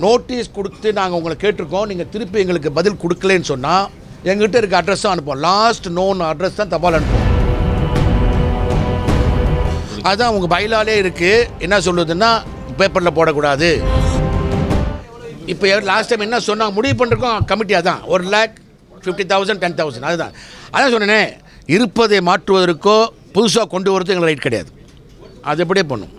Notice கொடுத்து நாங்கள் உங்களை கேட்டிருக்கோம் நீங்கள் திருப்பி எங்களுக்கு பதில் கொடுக்கலன்னு சொன்னால் எங்ககிட்ட இருக்க அட்ரஸ் தான் அனுப்புவோம் லாஸ்ட் நோன் அட்ரஸ் தான் தபால் அனுப்புவோம் அதுதான் உங்கள் பைலாலே இருக்குது என்ன சொல்லுதுன்னா பேப்பரில் போடக்கூடாது இப்போ லாஸ்ட் டைம் என்ன சொன்னாங்க முடிவு பண்ணிருக்கோம் கமிட்டியாக தான் ஒரு lakh fifty thousand ten thousand அதுதான் அதான் சொன்னேனே இருப்பதை மாற்றுவதற்கோ புதுசாக கொண்டு வரது எங்களுக்கு ரைட் கிடையாது அது எப்படியே பண்ணும்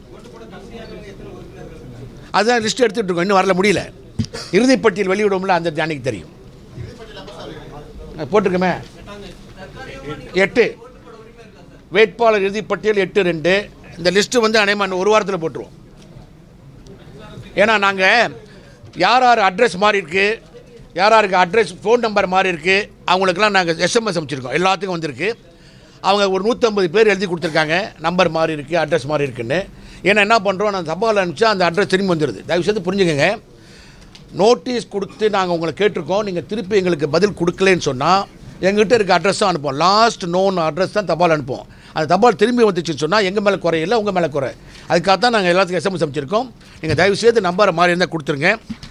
அதுதான் லிஸ்ட் எடுத்துகிட்டு இருக்கோம் இன்னும் வரல முடியல இறுதிப்பட்டியல் வெளியிடுவோம்ல அந்த அன்னைக்கு தெரியும் போட்டிருக்கோமே எட்டு வேட்பாளர் இறுதிப்பட்டியல் எட்டு ரெண்டு இந்த லிஸ்ட்டு வந்து அனைமா ஒரு வாரத்தில் போட்டுருவோம் ஏன்னா நாங்கள் யார் யார் அட்ரஸ் மாறி இருக்கு யார் யாருக்கு அட்ரஸ் ஃபோன் நம்பர் மாறி இருக்கு அவங்களுக்கெல்லாம் நாங்கள் எஸ்எம்எஸ் அமைச்சிருக்கோம் எல்லாத்துக்கும் வந்திருக்கு அவங்க ஒரு நூற்றம்பது பேர் எழுதி கொடுத்துருக்காங்க நம்பர் மாறி இருக்குது அட்ரஸ் மாறி இருக்குன்னு ஏன்னா என்ன பண்ணுறோம் நான் தபால் அனுப்பிச்சா அந்த அட்ரஸ் திரும்பி வந்துடுது தயவு செய்து புரிஞ்சுக்கங்க நோட்டீஸ் கொடுத்து நாங்கள் உங்களை கேட்டிருக்கோம் நீங்கள் திருப்பி எங்களுக்கு பதில் கொடுக்கலன்னு சொன்னால் எங்ககிட்ட இருக்க அட்ரஸ் தான் அனுப்புவோம் லாஸ்ட் நோன் அட்ரஸ் தான் தபால் அனுப்புவோம் அந்த தபால் திரும்பி வந்துச்சுன்னு சொன்னால் எங்கள் மேலே குறை இல்லை உங்கள் மேலே குறை அதுக்காக தான் நாங்கள் எல்லாத்துக்கும் எஸ்எம்எஸ் அமைச்சிருக்கோம் நீங்கள் தயவு செய்து நம்பரை மாறி இருந்தால் கொடுத்துருங்க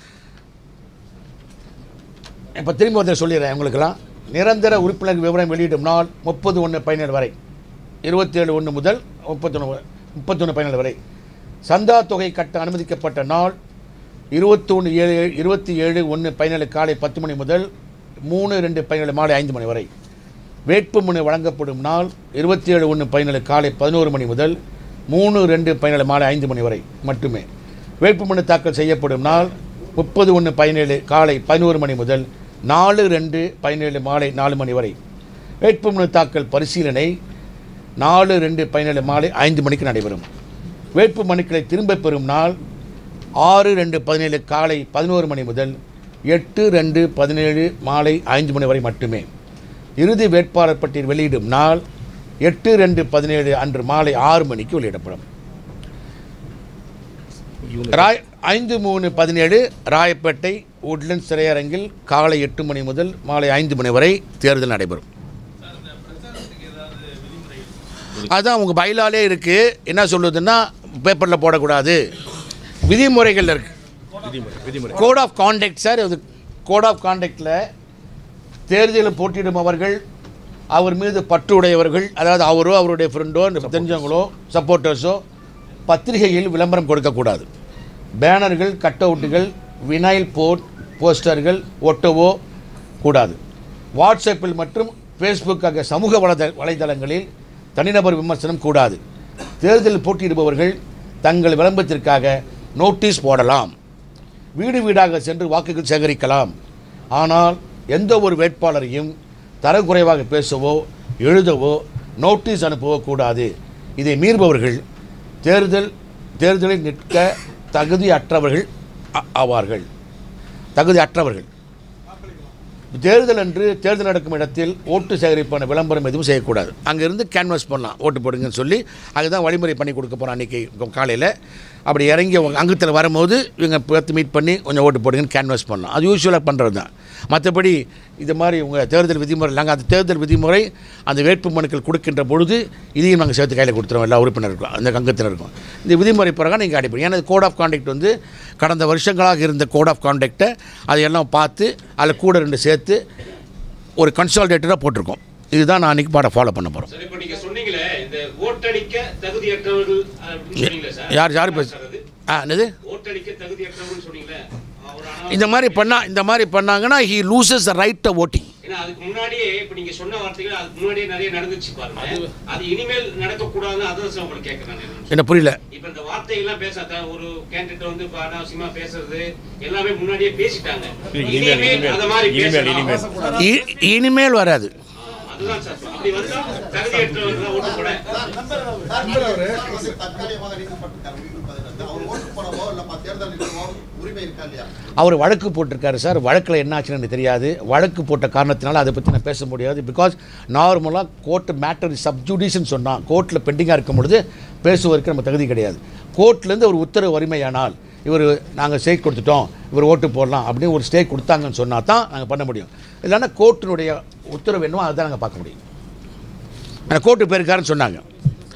இப்போ திரும்பி வந்து சொல்லிடுறேன் உங்களுக்கெல்லாம் நிரந்தர உறுப்பினர் விவரம் வெளியிடும் நாள் முப்பது ஒன்று பதினேழு வரை இருபத்தேழு ஒன்று முதல் முப்பத்தொன்று முப்பத்தொன்று பதினேழு வரை சந்தா தொகை கட்ட அனுமதிக்கப்பட்ட நாள் இருபத்தொன்று ஏழு இருபத்தி ஏழு ஒன்று பதினேழு காலை பத்து மணி முதல் மூணு ரெண்டு பதினேழு மாலை ஐந்து மணி வரை வேட்புமனு வழங்கப்படும் நாள் இருபத்தி ஏழு ஒன்று பதினேழு காலை பதினோரு மணி முதல் மூணு ரெண்டு பதினேழு மாலை ஐந்து மணி வரை மட்டுமே வேட்புமனு தாக்கல் செய்யப்படும் நாள் முப்பது ஒன்று பதினேழு காலை பதினோரு மணி முதல் நாலு ரெண்டு பதினேழு மாலை நாலு மணி வரை வேட்புமனு தாக்கல் பரிசீலனை நாலு ரெண்டு பதினேழு மாலை ஐந்து மணிக்கு நடைபெறும் வேட்பு மனுக்களை திரும்பப் பெறும் நாள் ஆறு ரெண்டு பதினேழு காலை பதினோரு மணி முதல் எட்டு ரெண்டு பதினேழு மாலை ஐந்து மணி வரை மட்டுமே இறுதி வேட்பாளர் பட்டியல் வெளியிடும் நாள் எட்டு ரெண்டு பதினேழு அன்று மாலை ஆறு மணிக்கு வெளியிடப்படும் ராய் ஐந்து மூணு பதினேழு ராயப்பேட்டை உட்லண்ட்ஸ் திரையரங்கில் காலை எட்டு மணி முதல் மாலை ஐந்து மணி வரை தேர்தல் நடைபெறும் அதுதான் உங்கள் பைலாலே இருக்குது என்ன சொல்லுதுன்னா பேப்பரில் போடக்கூடாது விதிமுறைகள் இருக்குது விதிமுறை விதிமுறை கோட் ஆஃப் கான்டக்ட் சார் இது கோட் ஆஃப் கான்டக்டில் தேர்தலில் போட்டியிடும் அவர்கள் அவர் மீது பற்று உடையவர்கள் அதாவது அவரோ அவருடைய ஃப்ரெண்டோ தெரிஞ்சவங்களோ சப்போர்ட்டர்ஸோ பத்திரிகையில் விளம்பரம் கொடுக்கக்கூடாது பேனர்கள் கட் அவுட்டுகள் வினைல் போர்ட் போஸ்டர்கள் ஒட்டவோ கூடாது வாட்ஸ்அப்பில் மற்றும் ஃபேஸ்புக் ஆகிய சமூக வலைத வலைதளங்களில் தனிநபர் விமர்சனம் கூடாது தேர்தலில் போட்டியிடுபவர்கள் தங்கள் விளம்பரத்திற்காக நோட்டீஸ் போடலாம் வீடு வீடாக சென்று வாக்குகள் சேகரிக்கலாம் ஆனால் எந்த ஒரு வேட்பாளரையும் தரக்குறைவாக பேசவோ எழுதவோ நோட்டீஸ் அனுப்பவோ கூடாது இதை மீறுபவர்கள் தேர்தல் தேர்தலில் நிற்க தகுதியற்றவர்கள் ஆ- ஆவார்கள் தகுதி அற்றவர்கள் தேர்தல் அன்று தேர்தல் நடக்கும் இடத்தில் ஓட்டு சேகரிப்பான விளம்பரம் எதுவும் செய்யக்கூடாது அங்கேருந்து கேன்வாஸ் பண்ணலாம் ஓட்டு போடுங்கன்னு சொல்லி அதுதான் வழிமுறை பண்ணி கொடுக்க போகிறோம் அன்றைக்கி காலையில் அப்படி இறங்கி அவங்க அங்கத்தில் வரும்போது இவங்க பார்த்து மீட் பண்ணி கொஞ்சம் ஓட்டு போடுங்கன்னு கேன்வாஸ் பண்ணலாம் அது யூஸ்வலாக பண்ணுறது தான் மற்றபடி இது மாதிரி உங்கள் தேர்தல் விதிமுறை நாங்கள் அந்த தேர்தல் விதிமுறை அந்த வேட்பு மனுக்கள் கொடுக்கின்ற பொழுது இதையும் நாங்கள் சேர்த்து கையில் கொடுத்துருவோம் எல்லா உறுப்பினருக்கும் அந்த அங்கத்தினருக்கும் இந்த விதிமுறை பிரகாரம் நீங்கள் அடிப்படை ஏன்னா கோட் ஆஃப் கான்டக்ட் வந்து கடந்த வருஷங்களாக இருந்த கோட் ஆஃப் கான்டக்டை அதையெல்லாம் பார்த்து அதில் கூட ரெண்டு சேர்த்து ஒரு கன்சால்டேட்டராக போட்டிருக்கோம் இதுதான் நான் அன்றைக்கி பாடம் ஃபாலோ பண்ண போகிறோம் சார் இப்போ நீங்க சொன்னீங்களே இந்த ஓட்டடிக்க தகுதியற்றவர்கள் அப்படின்னு சொன்னீங்களே சார் யார் யார் பேச சார் அது ஆ என்னது ஓட்டடிக்க தகுதியற்றவர்கள் சொன்னீங்களே அவர் ஆனா இந்த மாதிரி பண்ணா இந்த மாதிரி பண்ணாங்கன்னா he loses the right to voting ஏன்னா அதுக்கு முன்னாடியே இப்ப நீங்க சொன்ன வார்த்தைகள் அதுக்கு முன்னாடியே நிறைய நடந்துச்சு பாருங்க அது இனிமேல் நடக்கக்கூடாதுன்னு அதான் சார் உங்களுக்கு கேட்கறேன் நான். என்ன புரியல இப்ப இந்த வார்த்தைகள்லாம் பேசாத ஒரு கேண்டிடேட் வந்து இப்ப அனாவசியமா பேசுறது எல்லாமே முன்னாடியே பேசிட்டாங்க இனிமேல், இனிமேல், அத மாதிரி இனிமேல், பேசலாம். இனிமேல். இ- இனிமேல் வராது அதுதான் சார் அப்படி வந்தா தகுதியற்றவர்கள் ஓட்டு போட தற்காலிகமாக நீக்கப்பட்டிருக்காரு உயிர் பதினெட்டு அவர் ஓட்டு போடவோ இல்ல ப- தேர்தல் நிற்கவோ உரிமை இருக்கா இல்லையா அவர் வழக்கு போட்டிருக்காரு சார் வழக்கில் என்ன ஆச்சுன்னு எனக்கு தெரியாது வழக்கு போட்ட காரணத்தினால அதை பற்றி நான் பேச முடியாது பிகாஸ் நார்மலாக கோர்ட்டு மேட்டர் சப்ஜுடிஷன் சொன்னான் கோர்ட்டில் பெண்டிங்காக இருக்கும் பொழுது பேசுவதற்கு நம்ம தகுதி கிடையாது கோர்ட்லேருந்து ஒரு உத்தரவு வறுமையானால் இவர் நாங்கள் ஸ்டேக் கொடுத்துட்டோம் இவர் ஓட்டு போடலாம் அப்படின்னு ஒரு ஸ்டேக் கொடுத்தாங்கன்னு சொன்னால் தான் நாங்கள் பண்ண முடியும் இல்லைன்னா கோர்ட்டினுடைய உத்தரவு என்னவோ அதை தான் நாங்கள் பார்க்க முடியும் ஆனால் கோர்ட்டு போயிருக்காருன்னு சொன்னாங்க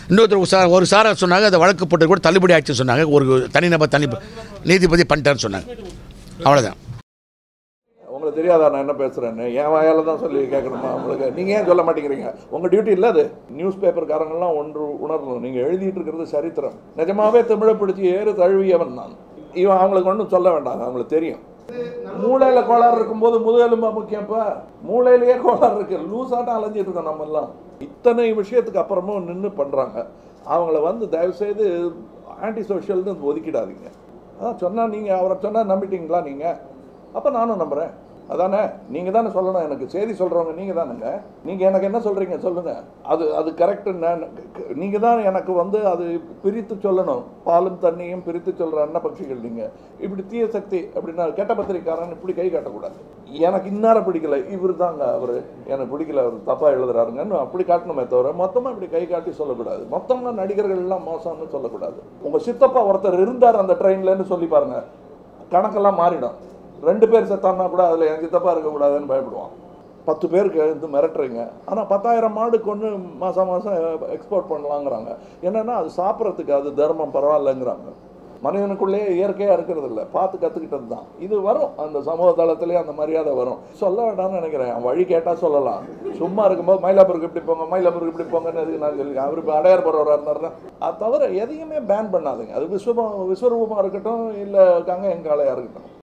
இன்னொருத்தர் ஒரு சார் ஒரு சாரை சொன்னாங்க அந்த வழக்கு போட்டு கூட தள்ளுபடி ஆச்சுன்னு சொன்னாங்க ஒரு தனிநபர் தனி நீதிபதி பண்ணிட்டான்னு சொன்னாங்க அவ்வளோதான் உங்களுக்கு தெரியாதா நான் என்ன பேசுகிறேன்னு என் வாயால் தான் சொல்லி கேட்கணுமா உங்களுக்கு நீங்கள் ஏன் சொல்ல மாட்டேங்கிறீங்க உங்கள் டியூட்டி இல்லை அது நியூஸ் பேப்பர்காரங்கெல்லாம் ஒன்று உணரணும் நீங்கள் எழுதிட்டு இருக்கிறது சரித்திரம் நிஜமாவே தமிழை பிடிச்சி ஏறு தழுவியவன் நான் இவன் அவங்களுக்கு ஒன்றும் சொல்ல வேண்டாம் அவங்களுக்கு தெரியும் மூளையில் கோளாறு இருக்கும்போது முதுகெலும்பா முக்கியம்ப்பா மூளையிலேயே கோளாறு இருக்கு லூஸாட்டம் அலைஞ்சிட்டு இருக்கோம் நம்ம எல்லாம் இத்தனை விஷயத்துக்கு அப்புறமும் நின்று பண்ணுறாங்க அவங்கள வந்து தயவுசெய்து ஆன்டி சோஷியல்னு ஒதுக்கிடாதீங்க அதான் சொன்னால் நீங்கள் அவரை சொன்னால் நம்பிட்டீங்களா நீங்கள் அப்போ நானும் நம்புகிறேன் அதானே நீங்கள் தானே சொல்லணும் எனக்கு செய்தி சொல்கிறவங்க நீங்கள் தானுங்க நீங்கள் எனக்கு என்ன சொல்கிறீங்க சொல்லுங்கள் அது அது கரெக்டு நீங்கள் தான் எனக்கு வந்து அது பிரித்து சொல்லணும் பாலும் தண்ணியும் பிரித்து சொல்கிற அன்னபட்சிகள் நீங்கள் இப்படி தீய சக்தி அப்படின்னா கெட்ட பத்திரிக்காரன் இப்படி கை காட்டக்கூடாது எனக்கு இன்னார பிடிக்கல இவர் தாங்க அவர் எனக்கு பிடிக்கல அவர் தப்பாக எழுதுறாருங்கன்னு அப்படி காட்டணுமே தவிர மொத்தமாக இப்படி கை காட்டி சொல்லக்கூடாது மொத்தமாக நடிகர்கள் எல்லாம் மோசம்னு சொல்லக்கூடாது உங்கள் சித்தப்பா ஒருத்தர் இருந்தார் அந்த ட்ரெயின்லன்னு சொல்லி பாருங்க கணக்கெல்லாம் மாறிடும் ரெண்டு பேர் செத்தான்னா கூட அதில் என் சித்தப்பா இருக்கக்கூடாதுன்னு பயப்படுவான் பத்து பேருக்கு வந்து மிரட்டுறீங்க ஆனால் பத்தாயிரம் மாடு கொண்டு மாதம் மாதம் எக்ஸ்போர்ட் பண்ணலாங்கிறாங்க என்னென்னா அது சாப்பிட்றதுக்கு அது தர்மம் பரவாயில்லைங்கிறாங்க மனிதனுக்குள்ளேயே இயற்கையாக இருக்கிறது இல்லை பார்த்து கற்றுக்கிட்டது தான் இது வரும் அந்த சமூக தளத்திலே அந்த மரியாதை வரும் சொல்ல வேண்டாம்னு நினைக்கிறேன் அவன் வழி கேட்டால் சொல்லலாம் சும்மா இருக்கும்போது மயிலாப்பூருக்கு இப்படி போங்க மயிலாப்பூருக்கு இப்படி போங்கன்னு எதுக்கு நான் சொல்லி அவர் இப்போ அடையார் போகிறவராக இருந்தாருன்னா அது தவிர எதையுமே பேன் பண்ணாதுங்க அது விஸ்வரூபம் விஸ்வரூபமாக இருக்கட்டும் இல்லை கங்கை எங்காலையாக இருக்கட்டும்